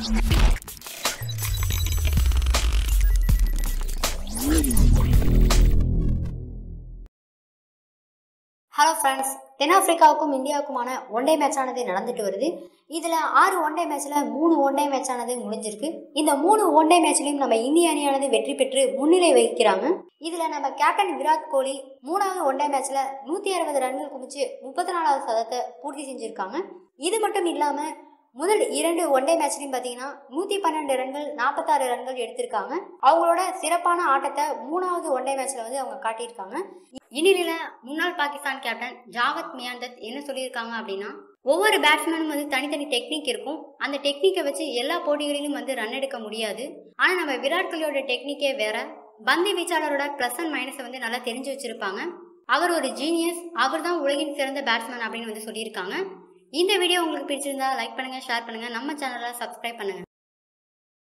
hello friends தென்னாப்பிரிக்காவுக்கும் இந்தியாவுக்குமான one day மேட்சானது நடந்துட்டு வருது இதில் ஆறு ஒன் டே மேட்ச்சில் மூணு ஒன் டே மேட்சானது முடிஞ்சிருக்கு இந்த மூணு ஒன் டே மேட்ச்லையும் நம்ம இந்திய அணியானது வெற்றி பெற்று முன்னிலை வகிக்கிறாங்க இதில் நம்ம கேப்டன் விராட் கோலி மூணாவது ஒன் டே மேட்ச்சில் நூற்றி அறுபது ரன்கள் குமிச்சு முப்பத்தி நாலாவது சதத்தை பூர்த்தி செஞ்சுருக்காங்க இது மட்டும் இல்லாமல் முதல் இரண்டு ஒன் டே மேட்ச்லையும் பார்த்தீங்கன்னா நூற்றி பன்னெண்டு ரன்கள் நாற்பத்தாறு ரன்கள் எடுத்திருக்காங்க அவங்களோட சிறப்பான ஆட்டத்தை மூணாவது ஒன் டே மேட்ச்சில் வந்து அவங்க காட்டியிருக்காங்க இந்நிலையில் முன்னாள் பாகிஸ்தான் கேப்டன் ஜாவத் மியாந்தத் என்ன சொல்லியிருக்காங்க அப்படின்னா ஒவ்வொரு பேட்ஸ்மேனும் வந்து தனித்தனி டெக்னிக் இருக்கும் அந்த டெக்னிக்கை வச்சு எல்லா போட்டிகளிலும் வந்து ரன் எடுக்க முடியாது ஆனால் நம்ம விராட் கோலியோட டெக்னிக்கே வேற பந்து வீச்சாளரோட ப்ளஸ் அண்ட் மைனஸை வந்து நல்லா தெரிஞ்சு வச்சிருப்பாங்க அவர் ஒரு ஜீனியஸ் அவர் தான் உலகின் சிறந்த பேட்ஸ்மேன் அப்படின்னு வந்து சொல்லியிருக்காங்க இந்த வீடியோ உங்களுக்கு பிடிச்சிருந்தா லைக் பண்ணுங்க ஷேர் பண்ணுங்க நம்ம சேனலை சப்ஸ்கிரைப் பண்ணுங்க